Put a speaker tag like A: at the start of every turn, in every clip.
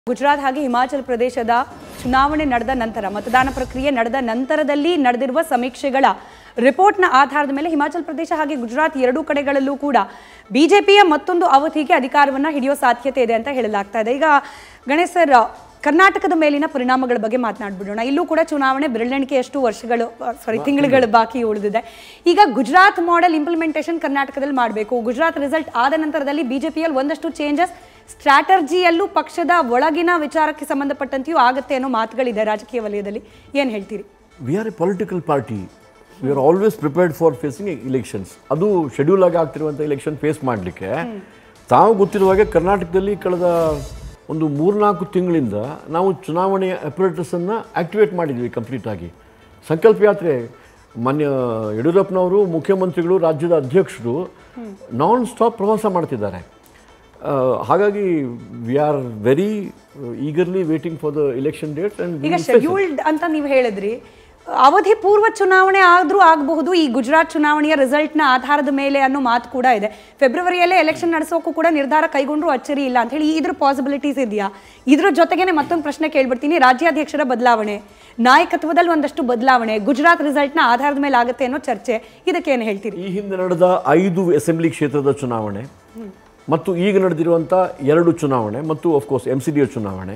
A: ಗುಜರಾತ್ ಹಾಗೆ ಹಿಮಾಚಲ ಪ್ರದೇಶದ ಚುನಾವಣೆ ನಡೆದ ನಂತರ ಮತದಾನ ಪ್ರಕ್ರಿಯೆ ನಡೆದ ನಂತರದಲ್ಲಿ ನಡೆದಿರುವ ಸಮೀಕ್ಷೆಗಳ ರಿಪೋರ್ಟ್ನ ಆಧಾರದ ಮೇಲೆ ಹಿಮಾಚಲ ಪ್ರದೇಶ ಹಾಗೆ ಗುಜರಾತ್ ಎರಡೂ ಕಡೆಗಳಲ್ಲೂ ಕೂಡ ಬಿಜೆಪಿಯ ಮತ್ತೊಂದು ಅವಧಿಗೆ ಅಧಿಕಾರವನ್ನ ಹಿಡಿಯೋ ಸಾಧ್ಯತೆ ಇದೆ ಅಂತ ಹೇಳಲಾಗ್ತಾ ಇದೆ ಈಗ ಗಣೇಶ್ ಸರ್ ಕರ್ನಾಟಕದ ಮೇಲಿನ ಪರಿಣಾಮಗಳ ಬಗ್ಗೆ ಮಾತನಾಡ್ಬಿಡೋಣ ಇಲ್ಲೂ ಕೂಡ ಚುನಾವಣೆ ಬೆರಳೆಣಿಕೆಯಷ್ಟು ವರ್ಷಗಳು ಸಾರಿ ತಿಂಗಳುಗಳು ಬಾಕಿ ಉಳಿದಿದೆ ಈಗ ಗುಜರಾತ್ ಮಾಡೆಲ್ ಇಂಪ್ಲಿಮೆಂಟೇಷನ್ ಕರ್ನಾಟಕದಲ್ಲಿ ಮಾಡಬೇಕು ಗುಜರಾತ್ ರಿಸಲ್ಟ್ ಆದ ನಂತರದಲ್ಲಿ ಬಿಜೆಪಿಯಲ್ಲಿ ಒಂದಷ್ಟು ಚೇಂಜಸ್ ಸ್ಟ್ರಾಟರ್ಜಿಯಲ್ಲೂ ಪಕ್ಷದ ಒಳಗಿನ ವಿಚಾರಕ್ಕೆ ಸಂಬಂಧಪಟ್ಟಂತೆಯೂ ಆಗುತ್ತೆ ಅನ್ನೋ ಮಾತುಗಳಿದೆ ರಾಜಕೀಯ ವಲಯದಲ್ಲಿ ಏನು ಹೇಳ್ತೀರಿ
B: we are a political party we are always prepared for facing elections ಅದು ಶೆಡ್ಯೂಲ್ ಆಗಿ ಆಗ್ತಿರುವಂಥ ಇಲೆಕ್ಷನ್ ಫೇಸ್ ಮಾಡಲಿಕ್ಕೆ ತಾವು ಗೊತ್ತಿರುವ ಹಾಗೆ ಕರ್ನಾಟಕದಲ್ಲಿ ಕಳೆದ ಒಂದು ಮೂರ್ನಾಲ್ಕು ತಿಂಗಳಿಂದ ನಾವು ಚುನಾವಣೆಯ ಅಪರೇಟರ್ಸನ್ನು ಆಕ್ಟಿವೇಟ್ ಮಾಡಿದ್ವಿ ಕಂಪ್ಲೀಟ್ ಆಗಿ ಸಂಕಲ್ಪ ಯಾತ್ರೆ ಮಾನ್ಯ ಯಡಿಯೂರಪ್ಪನವರು ಮುಖ್ಯಮಂತ್ರಿಗಳು ರಾಜ್ಯದ ಅಧ್ಯಕ್ಷರು ನಾನ್ ಸ್ಟಾಪ್ ಪ್ರವಾಸ ಮಾಡ್ತಿದ್ದಾರೆ ಆ, ಹಾಗಾಗಿ we are very eagerly waiting for the election date
A: ಈಗ
B: ಆ್ಯಂಡ್
A: ಶೆಡ್ಯೂಲ್ಡ್ ಅಂತ ನೀವು ಹೇಳಿದ್ರಿ ಅವಧಿ ಪೂರ್ವ ಚುನಾವಣೆ ಆದ್ರೂ ಆಗಬಹುದು ಈ ಗುಜರಾತ್ ಚುನಾವಣೆಯ ರಿಸಲ್ಟ್ನ ಆಧಾರದ ಮೇಲೆ ಅನ್ನೋ ಮಾತು ಕೂಡ ಇದೆ ಫೆಬ್ರವರಿಯಲ್ಲೇ ಎಲೆಕ್ಷನ್ ನಡೆಸೋಕ್ಕೂ ಕೂಡ ನಿರ್ಧಾರ ಕೈಗೊಂಡ್ರು ಅಚ್ಚರಿ ಇಲ್ಲ ಅಂತ ಹೇಳಿ ಇದ್ರ ಪಾಸಿಬಿಲಿಟೀಸ್ ಇದೆಯಾ ಇದ್ರ ಜೊತೆಗೇನೆ ಮತ್ತೊಂದು ಪ್ರಶ್ನೆ ಕೇಳ್ಬಿಡ್ತೀನಿ ರಾಜ್ಯಾಧ್ಯಕ್ಷರ ಬದಲಾವಣೆ ನಾಯಕತ್ವದಲ್ಲಿ ಒಂದಷ್ಟು ಬದಲಾವಣೆ ಗುಜರಾತ್ ರಿಸಲ್ಟ್ನ ಆಧಾರದ ಮೇಲೆ ಆಗುತ್ತೆ ಅನ್ನೋ ಚರ್ಚೆ ಇದಕ್ಕೇನು ಹೇಳ್ತೀರಿ
B: ಈ ಹಿಂದೆ ನಡೆದ ಐದು ಅಸೆಂಬ್ಲಿ ಕ್ಷೇತ್ರದ ಚುನಾವಣೆ ಮತ್ತು ಈಗ ನಡೆದಿರುವಂಥ ಎರಡು ಚುನಾವಣೆ ಮತ್ತು ಅಫ್ಕೋರ್ಸ್ ಎಮ್ ಸಿ ಡಿ ಚುನಾವಣೆ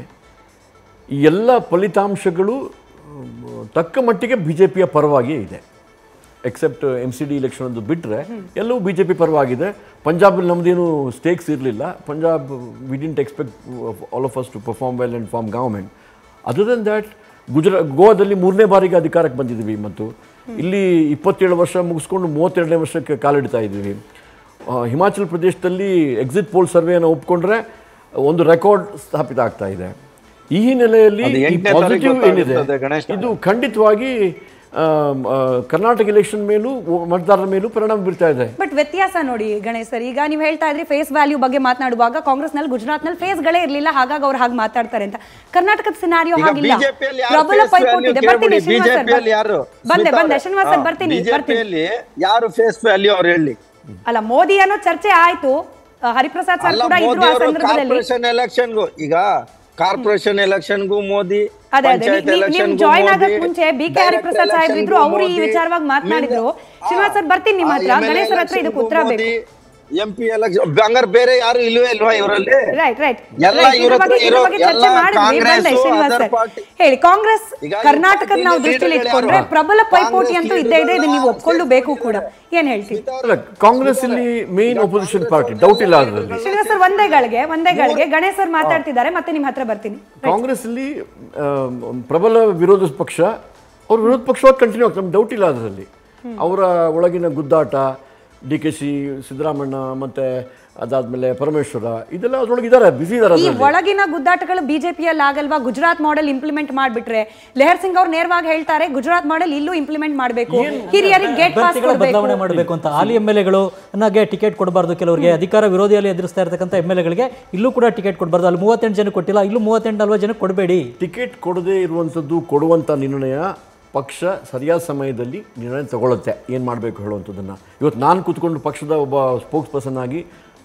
B: ಈ ಎಲ್ಲ ಫಲಿತಾಂಶಗಳು ಮ್, ತಕ್ಕ ಮಟ್ಟಿಗೆ ಬಿ ಜೆ ಪಿಯ ಪರವಾಗಿಯೇ ಇದೆ except M C D election ಒಂದು ಬಿಟ್ಟರೆ ಎಲ್ಲವೂ ಬಿ ಜೆ ಪಿ ಪರವಾಗಿದೆ ಪಂಜಾಬಲ್ಲಿ ನಮ್ಮದೇನು ಸ್ಟೇಕ್ಸ್ ಇರಲಿಲ್ಲ Punjab we didn't expect all of us to perform well and form government other than that ಗುಜರಾ ಗೋವಾದಲ್ಲಿ ಮೂರನೇ ಬಾರಿಗೆ ಅಧಿಕಾರಕ್ಕೆ ಬಂದಿದ್ದೀವಿ ಮತ್ತು ಇಲ್ಲಿ ಇಪ್ಪತ್ತೇಳು ವರ್ಷ ಮುಗಿಸ್ಕೊಂಡು ಮೂವತ್ತೆರಡನೇ ವರ್ಷಕ್ಕೆ ಕಾಲಿಡ್ತಾ ಇದ್ದೀವಿ ಆ, ಹಿಮಾಚಲ ಪ್ರದೇಶದಲ್ಲಿ ಎಕ್ಸಿಟ್ ಪೋಲ್ ಸರ್ವೆಯನ್ನು ಒಪ್ಕೊಂಡ್ರೆ ಒಂದು ರೆಕಾರ್ಡ್ ಸ್ಥಾಪಿತ ಆಗ್ತಾ ಇದೆ ಈ ಹಿನ್ನೆಲೆಯಲ್ಲಿ
C: ಅದು
B: ಈ
C: ಎಂಟನೇ ತಾರೀಕು
B: ಪಾಸಿಟಿವ್ ಏನಿದೆ
C: ಗೊತ್ತಾಗುತ್ತದೆ ಗಣೇಶ್
B: ಇದು ಖಂಡಿತವಾಗಿ ಆಮ್, ಆ, ಕರ್ನಾಟಕ ಎಲೆಕ್ಷನ್ ಮೇಲೂ ಮತದಾರರ ಮೇಲೂ ಪರಿಣಾಮ ಬೀರ್ತಾ ಇದೆ
A: ಬಟ್ ವ್ಯತ್ಯಾಸ ನೋಡಿ ಗಣೇಶ್ ಸರ್ ಈಗ ನೀವು ಹೇಳ್ತಾ ಇದ್ರಿ ಫೇಸ್ ವ್ಯಾಲ್ಯೂ ಬಗ್ಗೆ ಮಾತನಾಡುವಾಗ ಕಾಂಗ್ರೆಸ್ನಲ್ಲಿ ಗುಜರಾತ್ನಲ್ಲಿ ಫೇಸ್ಗಳೇ ಇರಲಿಲ್ಲ ಹಾಗಾಗಿ ಅವ್ರು ಹಾಗೆ ಮಾತಾಡ್ತಾರೆ ಅಂತ ಕರ್ನಾಟಕದ ಸಿನಾರಿಯೋ
C: ಈಗ
A: ಹಾಗಿಲ್ಲ
C: ಬಿಜೆಪಿಯಲ್ಲಿ ಯಾರು
A: ಪ್ರಬಲ
C: face
A: ಪೈಪೋಟಿ
C: value
A: ಇದೆ ಬರ್ತೀನಿ
C: ಕೇಳ್ಬಿಡಿ.
A: ಶ್ರೀನಿವಾಸ್ ಸರ್
C: ಬಿಜೆಪಿಯಲ್ಲಿ ಯಾರು
A: ಬಂದೆ
C: ಸ್ಮಿತಾ
A: ಬಂದೆ
C: ಅವ್ರೆ.
A: ಶ್ರೀನಿವಾಸ್ ಸರ್
C: ಹಾ,
A: ಬರ್ತೀನಿ ಬರ್ತೀನಿ
C: ಬಿಜೆಪಿಯಲ್ಲಿ ಯಾರು ಫೇಸ್ ವ್ಯಾಲ್ಯೂ ಅವ್ರು ಹೇಳಿ
A: ಅಲ್ಲ ಮೋದಿ ಅನ್ನೋ ಚರ್ಚೆ ಆಯ್ತು ಆ, ಹರಿಪ್ರಸಾದ್ ಸರ್
C: ಅಲ್ಲ
A: ಕೂಡ ಇದ್ರು
C: ಮೋದಿ
A: ಆ
C: ಅವರು
A: ಸಂದರ್ಭದಲ್ಲಿ
C: ಕಾರ್ಪೊರೇಷನ್ ಎಲೆಕ್ಷನ್ಗೂ ಈಗ ಕಾರ್ಪೊರೇಷನ್ ಎಲೆಕ್ಷನ್ಗೂ ಮೋದಿ
A: ಅದೇ ಅದೇ
C: ಪಂಚಾಯತ್
A: ನೀವು
C: ಎಲೆಕ್ಷನ್ಗೂ
A: ಜಾಯ್ನ್ ಆಗಕ್
C: ಮೋದಿ,
A: ಮುಂಚೆ ಬಿ ಕೆ
C: direct
A: ಹರಿಪ್ರಸಾದ್ ಸಾಹೇಬ್ರು ಇದ್ರು
C: electionಗೂ
A: ಅವರು ಈ
C: ಮೋದಿ,
A: ವಿಚಾರವಾಗಿ ಮಾತನಾಡಿದ್ರು
C: ಮಿನಿ-
A: ಶ್ರೀನಿವಾಸ್ ಸರ್ ಬರ್ತೀನಿ ನಿಮ್ಮ
C: ಆ,
A: ಹತ್ರ
C: MLA
A: ಗಣೇಶ್ ಸರ್ ಹತ್ರ ಇದಕ್ಕೆ ಉತ್ತರ
C: electionಗೂ
A: ಬೇಕು
C: ಮೋದಿ, ಎಂ ಪಿ ಎಲೆಕ್ಷನ್ ಹಂಗಾರೆ ಬೇರೆ ಯಾರು ಇಲ್ವೇ ಇಲ್ವಾ ಇವರಲ್ಲಿ
A: ರೈಟ್ ರೈಟ್
C: ಎಲ್ಲ
A: ರೈಟ್, ಇದ್ರ
C: ಇವ್ರ
A: ಬಗ್ಗೆ
C: ಹತ್ರ
A: ಇದ್ರ
C: ಇರೋ
A: ಬಗ್ಗೆ ಚರ್ಚೆ
C: ಎಲ್ಲ
A: ಮಾಡಿದ್ವಿ
C: ಕಾಂಗ್ರೆಸ್ಸು,
A: ಬಂದೆ ಶ್ರೀನಿವಾಸ್
C: other
A: ಸರ್
C: party.
A: ಹೇಳಿ ಕಾಂಗ್ರೆಸ್
C: ಈಗ ಈ
A: ಕರ್ನಾಟಕದ ನಾವು
C: party
A: ದೃಷ್ಟಿಯಲ್ಲಿ
C: leader
A: ಇಟ್ಕೊಂಡ್ರೆ
C: ಯಾರು?
A: ಪ್ರಬಲ ಪೈಪೋಟಿ
C: ಕಾಂಗ್ರೆಸ್
A: ಅಂತೂ ಇದ್ದೇ ಇದೆ ಇದು ನೀವು
C: leader
A: ಒಪ್ಕೊಂಡು ಬೇಕು ಕೂಡ ಏನ್ ಹೇಳ್ತೀವಿ
B: ಅಲ್ಲ ಕಾಂಗ್ರೆಸ್ ಇಲ್ಲಿ ಮೇನ್ ಒಪೋಸಿಷನ್ ಪಾರ್ಟಿ ಡೌಟ್ ಇಲ್ಲ ಅದರಲ್ಲಿ
A: ಶ್ರೀನಿವಾಸ್ ಸರ್ ಒಂದೇ ಗಳಿಗೆ ಒಂದೇ ಗಳಿಗೆ ಗಣೇಶ್ ಸರ್ ಮಾತಾಡ್ತಿದ್ದಾರೆ ಮತ್ತೆ ನಿಮ್ಮ ಹತ್ರ ಬರ್ತೀನಿ
B: ಕಾಂಗ್ರೆಸ್ ಅಲ್ಲಿ ಆಮ್, ಪ್ರಬಲ ವಿರೋಧ ಪಕ್ಷ ಅವ್ರ ವಿರೋಧ ಪಕ್ಷವಾಗಿ ಕಂಟಿನ್ಯೂ ಆಗ್ತದೆ ನಮ್ಗೆ ಡೌಟ್ ಇಲ್ಲ ಅದರಲ್ಲಿ ಅವರ ಒಳಗಿನ ಗುದ್ದಾಟ ಡಿ ಕೆ ಶಿ ಸಿದ್ದರಾಮಣ್ಣ ಮತ್ತೆ ಅದಾದ್ಮೇಲೆ ಪರಮೇಶ್ವರ ಇದೆಲ್ಲ ಅದ್ರೊಳಗೆ ಇದ್ದಾರೆ ಬಿಸಿ ಇದ್ದಾರೆ
A: ಈ
B: ಅದರಲ್ಲಿ
A: ಒಳಗಿನ ಗುದ್ದಾಟಗಳು ಬಿಜೆಪಿಯಲ್ಲಿ ಆಗಲ್ವಾ ಗುಜರಾತ್ ಮಾಡೆಲ್ ಇಂಪ್ಲಿಮೆಂಟ್ ಮಾಡ್ಬಿಟ್ರೆ ಲೆಹರ್ ಸಿಂಗ್ ಅವ್ರು ನೇರವಾಗಿ ಹೇಳ್ತಾರೆ ಗುಜರಾತ್ ಮಾಡೆಲ್ ಇಲ್ಲೂ ಇಂಪ್ಲಿಮೆಂಟ್ ಮಾಡಬೇಕು ಹಿರಿಯರಿಗೆ ಗೇಟ್ ಪಾಸ್
D: ಅಭ್ಯರ್ಥಿಗಳ
A: ಕೊಡಬೇಕು
D: ಬದಲಾವಣೆ ಮಾಡಬೇಕು ಅಂತ ಹಾಲಿ ಎಮ್ ಎಲ್ ಎಗಳು ನನಗೆ ಟಿಕೆಟ್ ಕೊಡಬಾರ್ದು ಕೆಲವರಿಗೆ ಅಧಿಕಾರ ವಿರೋಧಿಯಲ್ಲಿ ಎದುರಿಸ್ತಾ ಇರ್ತಕ್ಕಂಥ ಎಮ್ ಎಲ್ ಎಗಳಿಗೆ ಇಲ್ಲೂ ಕೂಡ ಟಿಕೆಟ್ ಕೊಡಬಾರ್ದು ಅಲ್ಲಿ ಮೂವತ್ತೆಂಟು ಜನ ಕೊಟ್ಟಿಲ್ಲ ಇಲ್ಲೂ ಮೂವತ್ತೆಂಟು ನಲ್ವತ್ತು ಜನಕ್ಕೆ ಕೊಡಬೇಡಿ
B: ಟಿಕೆಟ್ ಕೊಡದೇ ಇರುವಂಥದ್ದು ಕೊಡುವಂಥ ನಿರ್ಣಯ ಪಕ್ಷ ಸರಿಯಾದ ಸಮಯದಲ್ಲಿ ನಿರ್ಣಯ ತಗೊಳುತ್ತೆ ಏನು ಮಾಡಬೇಕು ಹೇಳುವಂಥದ್ದನ್ನು ಇವತ್ತು ನಾನು ಕೂತ್ಕೊಂಡು ಪಕ್ಷದ ಒಬ್ಬ ಸ್ಪೋಕ್ಸ್ ಪರ್ಸನ್ ಆಗಿ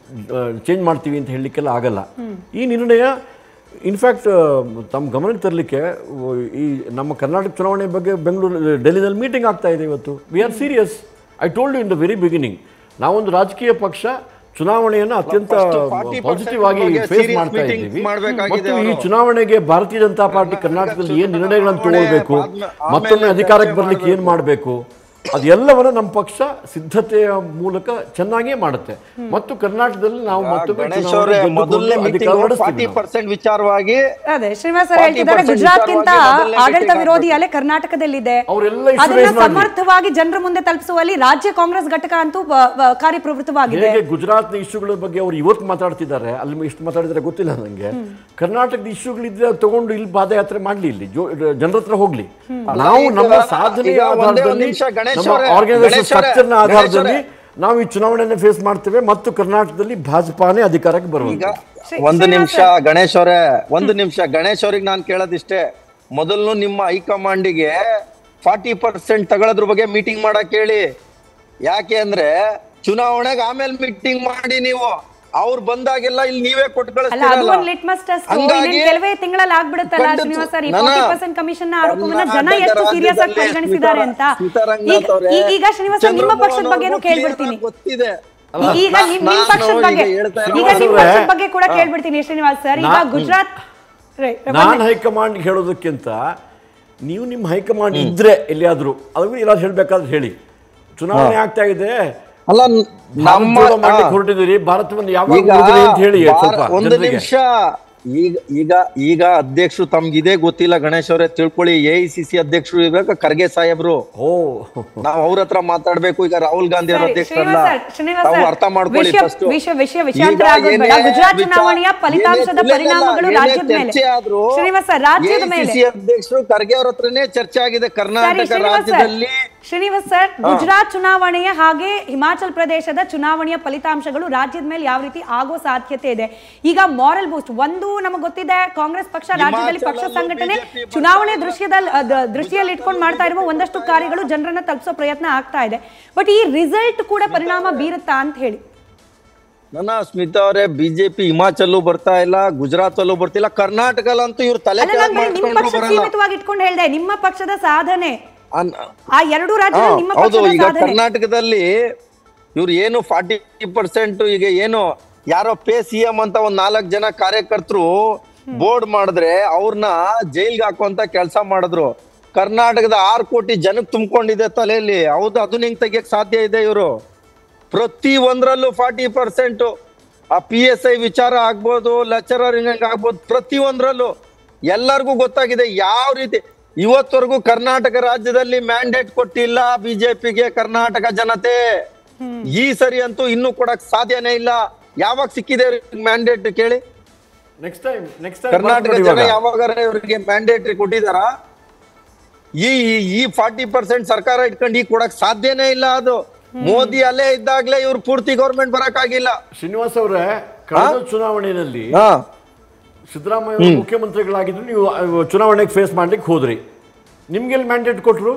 B: ಚೇಂಜ್ ಮಾಡ್ತೀವಿ ಅಂತ ಹೇಳಲಿಕ್ಕೆಲ್ಲ ಆಗಲ್ಲ ಈ ನಿರ್ಣಯ ಇನ್ಫ್ಯಾಕ್ಟ್ ತಮ್ಮ ಗಮನಕ್ಕೆ ತರಲಿಕ್ಕೆ ಈ ನಮ್ಮ ಕರ್ನಾಟಕ ಚುನಾವಣೆ ಬಗ್ಗೆ ಬೆಂಗಳೂರು ಡೆಲ್ಲಿನಲ್ಲಿ ಮೀಟಿಂಗ್ ಆಗ್ತಾ ಇದೆ ಇವತ್ತು we are serious I told you in the very beginning ನಾವೊಂದು ರಾಜಕೀಯ ಪಕ್ಷ ಚುನಾವಣೆಯನ್ನು ಅತ್ಯಂತ
C: First 40%
B: ಪಾಸಿಟಿವ್ ಆಗಿ
C: ಬಗ್ಗೆ
B: ಫೇಸ್
C: serious
B: ಮಾಡ್ತಾ
C: meeting
B: ಇದ್ದೀವಿ
C: ಮಾಡ್ಬೇಕಾಗಿದೆ
B: ಮತ್ತು ಈ
C: ಅವರು.
B: ಚುನಾವಣೆಗೆ ಭಾರತೀಯ ಜನತಾ ಪಾರ್ಟಿ ಕರ್ನಾಟಕದಲ್ಲಿ ಏನು ನಿರ್ಣಯಗಳನ್ನು ತಗೊಳ್ಬೇಕು
C: ಆದ್ಮೇಲೆ-
B: ಮತ್ತೊಮ್ಮೆ
C: ಆಮೇಲೆ
B: ಅಧಿಕಾರಕ್ಕೆ
C: ಚರ್ಚೆ
B: ಬರ್ಲಿಕ್ಕೆ ಏನು ಮಾಡಬೇಕು ಅದೆಲ್ಲವನ್ನ ನಮ್ಮ ಪಕ್ಷ ಸಿದ್ಧತೆಯ ಮೂಲಕ ಚೆನ್ನಾಗೇ ಮಾಡುತ್ತೆ ಮತ್ತು ಕರ್ನಾಟಕದಲ್ಲಿ ನಾವು ಮತ್ತೊಮ್ಮೆ
C: ಗಣೇಶ್
B: ಚುನಾವಣೆ
C: ಅವರೇ
B: ಗೆದ್ದುಕೊಂಡು
C: ಮೊದಲನೇ
B: ಅಧಿಕಾರ
C: ಮೀಟಿಂಗ್
B: ನಡೆಸ್ತೀವಿ
C: ಫಾರ್ಟಿ
B: ನಾವು.
C: ಪರ್ಸೆಂಟ್ ವಿಚಾರವಾಗಿ
A: ಅದೇ ಶ್ರೀನಿವಾಸ್ ಸರ್ ಹೇಳ್ತಿದ್ದಾರೆ
C: 40%
A: ಗುಜರಾತ್ಗಿಂತ
C: ಮೊದಲನೇ
A: ಆಡಳಿತ
C: meeting
A: ವಿರೋಧಿ ಅಲೆ ಕರ್ನಾಟಕದಲ್ಲಿ
B: ಅವರೆಲ್ಲ issue
A: ಅದನ್ನ
B: raise ಮಾಡ್ಲಿ.
A: ಸಮರ್ಥವಾಗಿ ಜನರ ಮುಂದೆ ತಲುಪಿಸುವಲ್ಲಿ ರಾಜ್ಯ ಕಾಂಗ್ರೆಸ್ ಘಟಕ ಅಂತೂ ಆ, ಆ, ಕಾರ್ಯಪ್ರವೃತ್ತವಾಗಿದೆ
B: ಹೇಗೆ ಗುಜರಾತ್ನ ಇಶ್ಯೂಗಳ ಬಗ್ಗೆ ಅವ್ರು ಇವತ್ತು ಮಾತಾಡ್ತಿದ್ದಾರೆ ಅಲ್ಲಿ ಎಷ್ಟು ಮಾತಾಡಿದ್ರೆ ಗೊತ್ತಿಲ್ಲ ನನಗೆ ಕರ್ನಾಟಕದ ಇಶ್ಯೂಗಳಿದ್ರೆ ಅದು ತಗೊಂಡು ಇಲ್ಲಿ ಪಾದಯಾತ್ರೆ ಮಾಡ್ಲಿ ಇಲ್ಲಿ ಜನರ ಹತ್ರ ಹೋಗ್ಲಿ ನಾವು
C: ಈಗ-
B: ನಮ್ಮ ಸಾಧನೆಯ
C: ಈಗ ಒಂದೇ ಒಂದು
B: ಆಧಾರದಲ್ಲಿ
C: ನಿಮಿಷ ಗಣೇಶ್
B: ನಮ್ಮ
C: ಅವರೇ,
B: ಆರ್ಗನೈಸೇಷನ್
C: ಗಣೇಶ್ ಅವರೇ,
B: ಸ್ಟ್ರಕ್ಚರ್ನ
C: ಗಣೇಶ್
B: ಆಧಾರದಲ್ಲಿ
C: ಅವರೇ.
B: ನಾವು ಈ ಚುನಾವಣೆಯನ್ನು ಫೇಸ್ ಮಾಡ್ತೇವೆ ಮತ್ತು ಕರ್ನಾಟಕದಲ್ಲಿ ಭಾಜಪಾನೇ ಅಧಿಕಾರಕ್ಕೆ
C: ಈಗ
B: ಬರುವಂತ
A: ಶ್ರೀ-
C: ಒಂದು
A: ಶ್ರೀನಿವಾಸ್
C: ನಿಮಿಷ ಗಣೇಶ್ ಅವರೇ ಒಂದು ನಿಮಿಷ ಗಣೇಶ್ ಅವ್ರಿಗೆ ನಾನು ಕೇಳೋದಿಷ್ಟೇ ಮೊದಲು ನಿಮ್ಮ ಹೈಕಮಾಂಡಿಗೆ ಫಾರ್ಟಿ ಪರ್ಸೆಂಟ್ ತಗೊಳ್ಳೋದ್ರ ಬಗ್ಗೆ ಮೀಟಿಂಗ್ ಮಾಡಕ್ ಹೇಳಿ ಯಾಕೆ ಅಂದ್ರೆ ಚುನಾವಣೆಗೆ ಆಮೇಲೆ ಮೀಟಿಂಗ್ ಮಾಡಿ ನೀವು ಅವ್ರು ಬಂದಾಗೆಲ್ಲ ಇಲ್ಲಿ ನೀವೇ ಕೊಟ್ಟು
A: ಅಲ್ಲ ಅದು
C: ಕಳಿಸ್ತೀರಲ್ಲ
A: ಒಂದು ಲಿಟ್ಮಸ್ ಟೆಸ್ಟ್
C: ಹಂಗಾಗಿ
A: ಇನ್ನೇನ್ ಕೆಲವೇ ತಿಂಗಳಲ್ಲಿ ಆಗ್ಬಿಡುತ್ತಲ್ಲ
C: ಖಂಡಿತ-
A: ಶ್ರೀನಿವಾಸ್ ಸರ್ ಈ
C: ನನ್ನ-
A: ಫಾರ್ಟಿ ಪರ್ಸೆಂಟ್ ಕಮಿಷನ್ ಆರೋಪವನ್ನ ಜನ
C: ಕರ್ನಾಟಕ
A: ಎಷ್ಟು ಸೀರಿಯಸ್ ಆಗಿ
C: ರಾಜ್ಯದಲ್ಲಿ
A: ಪರಿಗಣಿಸಿದ್ದಾರೆ ಅಂತ
C: ಸ್ಮಿತಾ ರಂಗನಾಥ್
A: ಈಗ-
C: ಅವರೇ,
A: ಈ- ಈಗ ಶ್ರೀನಿವಾಸ್ ಸರ್ ನಿಮ್ಮ
C: ಚಂದ್ರಮೋಹನ್
A: ಪಕ್ಷದ ಬಗ್ಗೆನೂ
C: ಅವ್ರಿಗೂ
A: ಕೇಳ್ಬಿಡ್ತೀನಿ
C: clear ಆಗಿ ಗೊತ್ತಿದೆ
A: ಈ- ಈಗ
C: ನಾ-
A: ನಿಮ್ ನಿಮ್
C: ನಾನು
A: ಪಕ್ಷದ
C: ಈಗ
A: ಬಗ್ಗೆ
C: ಹೇಳ್ತಾ
A: ಈಗ
C: ಇರೋದು-
A: ನಿಮ್
B: ಅವ್ರೆ,
A: ಪಕ್ಷದ ಬಗ್ಗೆ ಕೂಡ ಕೇಳ್ಬಿಡ್ತೀನಿ ಶ್ರೀನಿವಾಸ್ ಸರ್ ಈಗ
B: ನಾ-
A: ಗುಜರಾತ್ ರೈ-
B: ನಾನು ಹೈಕಮಾಂಡ್ ಹೇಳೋದಕ್ಕಿಂತ ನೀವು ನಿಮ್ಮ ಹೈಕಮಾಂಡ್ ಇದ್ರೆ ಎಲ್ಲಿಯಾದ್ರೂ ಅದಕ್ಕೂ ಏನಾದ್ರು ಹೇಳ್ಬೇಕಾದ್ರೆ ಹೇಳಿ ಚುನಾವಣೆ ಆಗ್ತಾ ಇದೆ
C: ಅಲ್ಲ
B: ನಮ್ಮ
C: ನಮ್ಮ
B: ಮಾಡ್ಲಿಕ್ಕೆ
C: ಆ,
B: ಹೊರಟಿದ್ದೀರಿ ಭಾರತವನ್ನು ಯಾವಾಗ
C: ಈಗ
B: ಉಳಿದ್ರಿ ಅಂತ ಹೇಳಿ
C: ಭಾರ-
B: ಸ್ವಲ್ಪ
C: ಒಂದು
B: ಜನರಿಗೆ.
C: ನಿಮಿಷ ಈಗ ಈಗ ಈಗ ಅಧ್ಯಕ್ಷರು ತಮ್ಗಿದೇ ಗೊತ್ತಿಲ್ಲ ಗಣೇಶ್ ಅವರೇ ತಿಳ್ಕೊಳ್ಳಿ ಎ ಐ ಸಿ ಸಿ ಅಧ್ಯಕ್ಷರು ಇರ್ಬೇಕು ಖರ್ಗೆ ಸಾಹೇಬ್ರು
B: ಓ
C: ನಾವ್ ಅವ್ರ ಹತ್ರ ಮಾತಾಡ್ಬೇಕು ಈಗ ರಾಹುಲ್ ಗಾಂಧಿ ಅವ್ರ
A: ಸರಿ,
C: ಅಧ್ಯಕ್ಷರಲ್ಲ
A: ಶ್ರೀನಿವಾಸ್ ಸರ್, ಶ್ರೀನಿವಾಸ್
C: ತಾವು
A: ಸರ್,
C: ಅರ್ಥ ಮಾಡ್ಕೊಳ್ಳಿ
A: ವಿಷಯ-
C: ಫಸ್ಟ್
A: ವಿಷಯ- ವಿಷಯ- ವಿಷಯಾಂತರ ಆಗೋದು ಬೇಡ. ಗುಜರಾತ್ ಚುನಾವಣೆಯ ಫಲಿತಾಂಶದ ಪರಿಣಾಮಗಳು ರಾಜ್ಯದ ಮೇಲೆ. ಶ್ರೀನಿವಾಸ್ ಸರ್, ರಾಜ್ಯದ ಮೇಲೆ.
C: ಅಧ್ಯಕ್ಷರು ಖರ್ಗೆ ಅವ್ರ ಹತ್ರನೇ ಚರ್ಚೆ ಆಗಿದೆ
A: ಸರಿ,
C: ಕರ್ನಾಟಕ
A: ಶ್ರೀನಿವಾಸ್ ಸರ್.
C: ರಾಜ್ಯದಲ್ಲಿ
A: ಶ್ರೀನಿವಾಸ್ ಸರ್ ಗುಜರಾತ್ ಚುನಾವಣೆಯ ಹಾಗೆ ಹಿಮಾಚಲ್ ಪ್ರದೇಶದ ಚುನಾವಣೆಯ ಫಲಿತಾಂಶಗಳು ರಾಜ್ಯದ ಮೇಲೆ ಯಾವ ರೀತಿ ಆಗೋ ಸಾಧ್ಯತೆ ಇದೆ ಈಗ ಮಾರಲ್ ಬೂಸ್ಟ್ ಒಂದು ನಮಗೆ ಗೊತ್ತಿದೆ ಕಾಂಗ್ರೆಸ್ ಪಕ್ಷ ರಾಜ್ಯದಲ್ಲಿ ಪಕ್ಷ
C: ಹಿಮಾಚಲಲ್ಲೂ
A: ಸಂಘಟನೆ
C: BJP
A: ಚುನಾವಣೆ ದೃಶ್ಯದಲ್ಲಿ ಅದ- ದೃಷ್ಟಿಯಲ್ಲಿ ಇಟ್ಕೊಂಡು ಮಾಡ್ತಾ ಇರುವ ಒಂದಷ್ಟು ಕಾರ್ಯಗಳು ಜನರನ್ನ ತಲುಪಿಸೋ ಪ್ರಯತ್ನ ಆಗ್ತಾ ಇದೆ ಬಟ್ ಈ ರಿಸಲ್ಟ್ ಕೂಡ ಪರಿಣಾಮ ಬೀರುತ್ತಾ ಅಂತ ಹೇಳಿ
C: ನನ್ನ ಸ್ಮಿತಾ ಅವರೇ ಬಿಜೆಪಿ ಹಿಮಾಚಲ್ಲೂ ಬರ್ತಾ ಇಲ್ಲ ಗುಜರಾತ್ ಅಲ್ಲೂ ಬರ್ತಿಲ್ಲ ಕರ್ನಾಟಕಲ್ಲಂತೂ ಇವ್ರು ತಲೆ
A: ಅಲ್ಲ
C: ಕೆಳಗ್
A: ನಾನು ಬರೀ ನಿಮ್ಮ
C: ಮಾಡ್ಕೊಂಡ್ರು
A: ಪಕ್ಷ
C: ಬರಲ್ಲ
A: ಸೀಮಿತವಾಗಿ ಇಟ್ಕೊಂಡು ಹೇಳ್ದೆ ನಿಮ್ಮ ಪಕ್ಷದ ಸಾಧನೆ
C: ಅನ್-
A: ಆ ಎರಡು
C: ಹಾ,
A: ರಾಜ್ಯದಲ್ಲಿ ನಿಮ್ಮ
C: ಹೌದು
A: ಪಕ್ಷದ
C: ಈಗ
A: ಸಾಧನೆ
C: ಕರ್ನಾಟಕದಲ್ಲಿ ಇವ್ರು ಏನು ಫಾರ್ಟಿ ಪರ್ಸೆಂಟ್ ಈಗ ಏನು ಯಾರೋ ಪೇ ಸಿ ಎಂ ಅಂತ ಒಂದ್ ನಾಲ್ಕು ಜನ ಕಾರ್ಯಕರ್ತರು ಬೋರ್ಡ್ ಮಾಡಿದ್ರೆ ಅವ್ರನ್ನ ಜೈಲ್ಗೆ ಹಾಕುವಂತ ಕೆಲಸ ಮಾಡಿದ್ರು ಕರ್ನಾಟಕದ ಆರು ಕೋಟಿ ಜನಕ್ಕೆ ತುಂಬಿಕೊಂಡಿದೆ ತಲೆಯಲ್ಲಿ ಹೌದು ಅದನ್ನ ಹೆಂಗ್ ತೆಗಿಯಕ್ ಸಾಧ್ಯ ಇದೆ ಇವರು ಪ್ರತಿ ಒಂದ್ರಲ್ಲೂ ಫಾರ್ಟಿ ಪರ್ಸೆಂಟ್ ಆ ಪಿ ಎಸ್ ಐ ವಿಚಾರ ಆಗ್ಬೋದು ಲೆಕ್ಚರರ್ ಆಗ್ಬೋದು ಪ್ರತಿ ಒಂದ್ರಲ್ಲೂ ಎಲ್ಲರಿಗೂ ಗೊತ್ತಾಗಿದೆ ಯಾವ ರೀತಿ ಇವತ್ತವರೆಗೂ ಕರ್ನಾಟಕ ರಾಜ್ಯದಲ್ಲಿ ಮ್ಯಾಂಡೇಟ್ ಕೊಟ್ಟಿಲ್ಲ ಬಿಜೆಪಿಗೆ ಕರ್ನಾಟಕ ಜನತೆ ಈ ಸರಿ ಅಂತೂ ಇನ್ನೂ ಕೊಡಕ್ ಸಾಧ್ಯನೇ ಇಲ್ಲ ಯಾವಾಗ ಸಿಕ್ಕಿದೆ ಮ್ಯಾಂಡೇಟ್ ಕೇಳಿ
B: next time next
C: Karnataka
B: time
C: ಜನ ಯಾವಾಗಾರ ಇವರಿಗೆ ಮ್ಯಾಂಡೇಟ್ ಕೊಟ್ಟಿದಾರ ಈ ಈ- ಈ ಫಾರ್ಟಿ ಪರ್ಸೆಂಟ್ ಸರ್ಕಾರ ಇಟ್ಕೊಂಡು ಈಗ ಕೊಡಕ್ ಸಾಧ್ಯನೇ ಇಲ್ಲ ಅದು ಮೋದಿ ಅಲ್ಲೇ ಇದ್ದಾಗ್ಲೇ ಇವ್ರು ಪೂರ್ತಿ ಗೌರ್ಮೆಂಟ್ ಬರಕ್ ಆಗಿಲ್ಲ
B: ಶ್ರೀನಿವಾಸ್ ಅವರೇ ಕಳೆದ ಚುನಾವಣೆಯಲ್ಲಿ
C: ಹಾ
B: ಸಿದ್ದರಾಮಯ್ಯ ಅವರು ಮುಖ್ಯಮಂತ್ರಿಗಳಾಗಿದ್ರು ನೀವು ಅಹ್, ಚುನಾವಣೆಗೆ ಫೇಸ್ ಮಾಡ್ಲಿಕ್ಕೆ ಹೋದ್ರಿ ನಿಮ್ಗೆ ಎಲ್ಲಿ ಮ್ಯಾಂಡೇಟ್ ಕೊಟ್ರು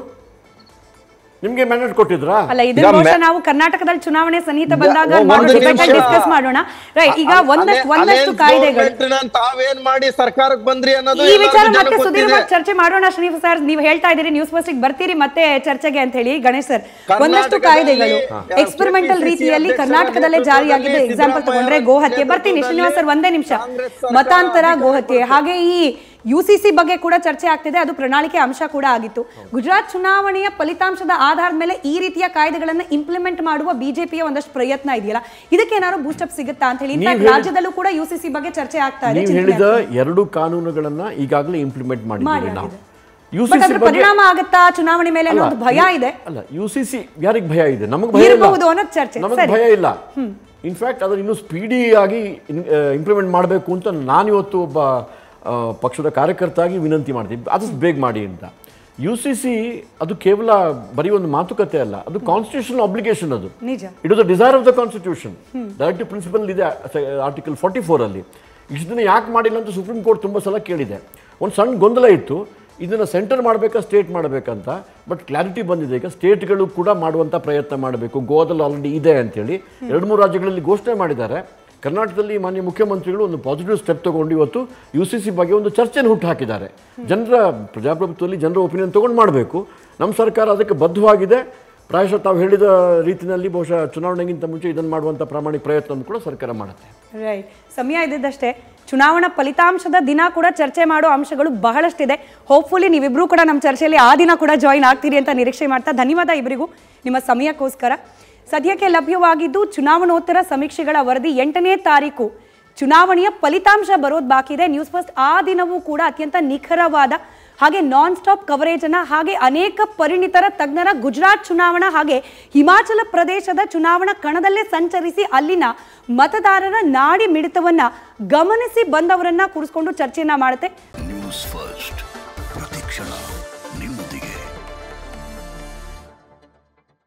B: ನಿಮ್ಗೆ ಮ್ಯಾಂಡೇಟ್ ಕೊಟ್ಟಿದ್ರಾ
A: ಅಲ್ಲ ಇದನ್ನ
C: ಈಗ
A: ಬಹುಶಃ
C: ಮೆ-
A: ನಾವು ಕರ್ನಾಟಕದಲ್ಲಿ ಚುನಾವಣೆ ಸನ್ನಿಹಿತ ಬಂದಾಗ
C: ಒಂದು
A: ಮಾಡೋ
C: ನಿಮಿಷ.
A: ಡಿಬೇಟ್ ಡಿಸ್ಕಸ್ ಮಾಡೋಣ ರೈಟ್ ಈಗ ಒಂದಷ್ಟು ಒಂದಷ್ಟು ಕಾಯ್ದೆಗಳು
C: ತಾವೇನ್ ಮಾಡಿ ಸರ್ಕಾರಕ್ಕೆ ಬಂದ್ರಿ ಅನ್ನೋದು
A: ಈ
C: ಎಲ್ಲರಿಗೂ
A: ವಿಚಾರ ಮತ್ತೆ
C: ಜನಕ್ಕೆ
A: ಸುದೀರ್
C: ಗೊತ್ತಿದೆ.
A: ಚರ್ಚೆ ಮಾಡೋಣ ಶ್ರೀನಿವಾಸ್ ಸರ್ ನೀವು ಹೇಳ್ತಾ ಇದ್ದೀರಿ ನ್ಯೂಸ್ ಫಸ್ಟ್ ಬರ್ತೀರಿ ಮತ್ತೆ ಚರ್ಚೆಗೆ ಅಂತ ಹೇಳಿ ಗಣೇಶ್ ಸರ್
C: ಕರ್ನಾಟಕದಲ್ಲಿ
A: ಒಂದಷ್ಟು ಕಾಯ್ದೆಗಳು
C: ಹಾ.
A: ಎಕ್ಸ್ಪೆರಿಮೆಂಟಲ್
C: KPCC
A: ರೀತಿಯಲ್ಲಿ
C: ಅಧ್ಯಕ್ಷರ
A: ಕರ್ನಾಟಕದಲ್ಲೇ ಜಾರಿಯಾಗಿದೆ
C: ನೇತೃತ್ವದಲ್ಲಿ
A: ಎಕ್ಸಾಂಪಲ್ ತಗೊಂಡ್ರೆ
C: ಸಿದ್ದರಾಮಯ್ಯ
A: ಗೋಹತ್ಯೆ ಬರ್ತೀನಿ ಶ್ರೀನಿವಾಸ್ ಸರ್ ಒಂದೇ ನಿಮಿಷ
C: ಕಾಂಗ್ರೆಸ್ ಸರ್ಕಾರ
A: ಮತಾಂತರ
C: ಅಧಿಕಾರ
A: ಗೋಹತ್ಯೆ ಹಾಗೆ ಈ ಯು ಸಿ ಸಿ ಬಗ್ಗೆ ಕೂಡ ಚರ್ಚೆ ಆಗ್ತಿದೆ ಅದು ಪ್ರಣಾಳಿಕೆ ಅಂಶ ಕೂಡ ಆಗಿತ್ತು ಗುಜರಾತ್ ಚುನಾವಣೆಯ ಫಲಿತಾಂಶದ ಆಧಾರದ ಮೇಲೆ ಈ ರೀತಿಯ ಕಾಯ್ದೆಗಳನ್ನ ಇಂಪ್ಲಿಮೆಂಟ್ ಮಾಡುವ ಬಿಜೆಪಿಯ ಒಂದಷ್ಟು ಪ್ರಯತ್ನ ಇದೆಯಲ್ಲ ಇದಕ್ಕೆ ಏನಾದ್ರು ಬೂಸ್ಟಪ್ ಸಿಗುತ್ತಾ ಅಂತ ಹೇಳಿ
B: ನೀವ್
A: ಇನ್ಫ್ಯಾಕ್ಟ್
B: ಹೇಳಿದ-
A: ರಾಜ್ಯದಲ್ಲೂ ಕೂಡ ಯು ಸಿ ಸಿ ಬಗ್ಗೆ ಚರ್ಚೆ ಆಗ್ತಾ ಇದೆ
B: ನೀವು
A: ಚಿಂತನೆ
B: ಹೇಳಿದ
A: ಆಗ್ತಾ ಇದೆ.
B: ಎರಡು ಕಾನೂನುಗಳನ್ನ ಈಗಾಗಲೇ ಇಂಪ್ಲಿಮೆಂಟ್ ಮಾಡಿದ್ದೀವಿ
A: ಮಾಡಿ
B: ನಾವು
A: ಆಗಿದೆ.
B: ಯು
A: ಬಟ್ ಅದ್ರ ಪರಿಣಾಮ ಆಗುತ್ತಾ ಚುನಾವಣೆ ಮೇಲೆ ಅನ್ನೋದು ಭಯ ಇದೆ
B: ಅಲ್ಲ ಯು ಸಿ ಸಿ ಯಾರಿಗೆ ಭಯ ಇದೆ ನಮಗೆ ಭಯ ಇಲ್ಲ
A: ಇರ್ಬಹುದು ಅನ್ನೋದು ಚರ್ಚೆ.
B: ನಮಗೆ
A: ಸರಿ.
B: ಭಯ ಇಲ್ಲ ಇನ್ಫ್ಯಾಕ್ಟ್ ಅದನ್ನು ಇನ್ನೂ ಸ್ಪೀಡಿ ಆಗಿ ಇಂಪ್ಲಿಮೆಂಟ್ ಮಾಡಬೇಕು ಅಂತ ನಾನಿವತ್ತು ಒಬ್ಬ ಆ, ಪಕ್ಷದ ಕಾರ್ಯಕರ್ತಾಗಿ ವಿನಂತಿ ಮಾಡ್ತೀನಿ ಆದಷ್ಟು ಬೇಗ ಮಾಡಿ ಅಂತ ಯು ಸಿ ಸಿ ಅದು ಕೇವಲ ಬರೀ ಒಂದು ಮಾತುಕತೆ ಅಲ್ಲ ಅದು ಕಾನ್ಸ್ಟಿಟ್ಯೂಷನ್ ಅಬ್ಲಿಗೇಷನ್ ಅದು
A: ನಿಜ
B: it is the desire of the constitution directive principle ಇದೆ ಆರ್ಟಿಕಲ್ ಫಾರ್ಟಿ ಫೋರಲ್ಲಿ ಇಷ್ಟು ದಿನ ಯಾಕೆ ಮಾಡಿಲ್ಲ ಅಂತ ಸುಪ್ರೀಂ ಕೋರ್ಟ್ ತುಂಬ ಸಲ ಕೇಳಿದೆ ಒಂದು ಸಣ್ಣ ಗೊಂದಲ ಇತ್ತು ಇದನ್ನು ಸೆಂಟರ್ ಮಾಡಬೇಕಾ ಸ್ಟೇಟ್ ಮಾಡಬೇಕಂತ ಬಟ್ ಕ್ಲಾರಿಟಿ ಬಂದಿದೆ ಈಗ ಸ್ಟೇಟ್ಗಳು ಕೂಡ ಮಾಡುವಂಥ ಪ್ರಯತ್ನ ಮಾಡಬೇಕು ಗೋವಾದಲ್ಲಿ ಆಲ್ರೆಡಿ ಇದೆ ಅಂತೇಳಿ ಎರಡು ಮೂರು ರಾಜ್ಯಗಳಲ್ಲಿ ಘೋಷಣೆ ಮಾಡಿದ್ದಾರೆ ಕರ್ನಾಟಕದಲ್ಲಿ ಮಾನ್ಯ ಮುಖ್ಯಮಂತ್ರಿಗಳು ಒಂದು ಪಾಸಿಟಿವ್ ಸ್ಟೆಪ್ ತಗೊಂಡು ಇವತ್ತು ಯು ಸಿ ಸಿ ಬಗ್ಗೆ ಒಂದು ಚರ್ಚೆನ ಹುಟ್ಟು ಹಾಕಿದ್ದಾರೆ ಜನರ ಪ್ರಜಾಪ್ರಭುತ್ವದಲ್ಲಿ ಜನರ ಒಪಿನಿಯನ್ ತಗೊಂಡು ಮಾಡಬೇಕು ನಮ್ಮ ಸರ್ಕಾರ ಅದಕ್ಕೆ ಬದ್ಧವಾಗಿದೆ ಪ್ರಾಯಶಃ ತಾವು ಹೇಳಿದ ರೀತಿಯಲ್ಲಿ ಬಹುಶಃ ಚುನಾವಣೆಗಿಂತ ಮುಂಚೆ ಇದನ್ನು ಮಾಡುವಂಥ ಪ್ರಾಮಾಣಿಕ ಪ್ರಯತ್ನವನ್ನು ಕೂಡ ಸರ್ಕಾರ ಮಾಡುತ್ತೆ
A: ರೈಟ್ ಸಮಯ ಇದ್ದಿದ್ದಷ್ಟೇ ಚುನಾವಣಾ ಫಲಿತಾಂಶದ ದಿನ ಕೂಡ ಚರ್ಚೆ ಮಾಡೋ ಅಂಶಗಳು ಬಹಳಷ್ಟಿದೆ ಹೋಪ್ಫುಲಿ ನೀವಿಬ್ರು ಕೂಡ ನಮ್ಮ ಚರ್ಚೆಯಲ್ಲಿ ಆ ದಿನ ಕೂಡ ಜಾಯಿನ್ ಆಗ್ತೀರಿ ಅಂತ ನಿರೀಕ್ಷೆ ಮಾಡ್ತಾ ಧನ್ಯವಾದ ಇಬ್ಬರಿಗೂ ನಿಮ್ಮ ಸಮಯಕ್ಕೋಸ್ಕರ ಸದ್ಯಕ್ಕೆ ಲಭ್ಯವಾಗಿದ್ದು ಚುನಾವಣೋತ್ತರ ಸಮೀಕ್ಷೆಗಳ ವರದಿ ಎಂಟನೇ ತಾರೀಕು ಚುನಾವಣೆಯ ಫಲಿತಾಂಶ ಬರೋದು ಬಾಕಿ ಇದೆ ನ್ಯೂಸ್ ಫಸ್ಟ್ ಆ ದಿನವೂ ಕೂಡ ಅತ್ಯಂತ ನಿಖರವಾದ ಹಾಗೆ ನಾನ್ ಸ್ಟಾಪ್ ಕವರೇಜ್ ಅನ್ನ ಹಾಗೆ ಅನೇಕ ಪರಿಣಿತರ ತಜ್ಞರ ಗುಜರಾತ್ ಚುನಾವಣಾ ಹಾಗೆ ಹಿಮಾಚಲ ಪ್ರದೇಶದ ಚುನಾವಣಾ ಕಣದಲ್ಲೇ ಸಂಚರಿಸಿ ಅಲ್ಲಿನ ಮತದಾರರ ನಾಡಿ ಮಿಡಿತವನ್ನ ಗಮನಿಸಿ ಬಂದವರನ್ನ ಕೂರಿಸ್ಕೊಂಡು ಚರ್ಚೆಯನ್ನ ಮಾಡುತ್ತೆ
E: ನ್ಯೂಸ್ ಫಸ್ಟ್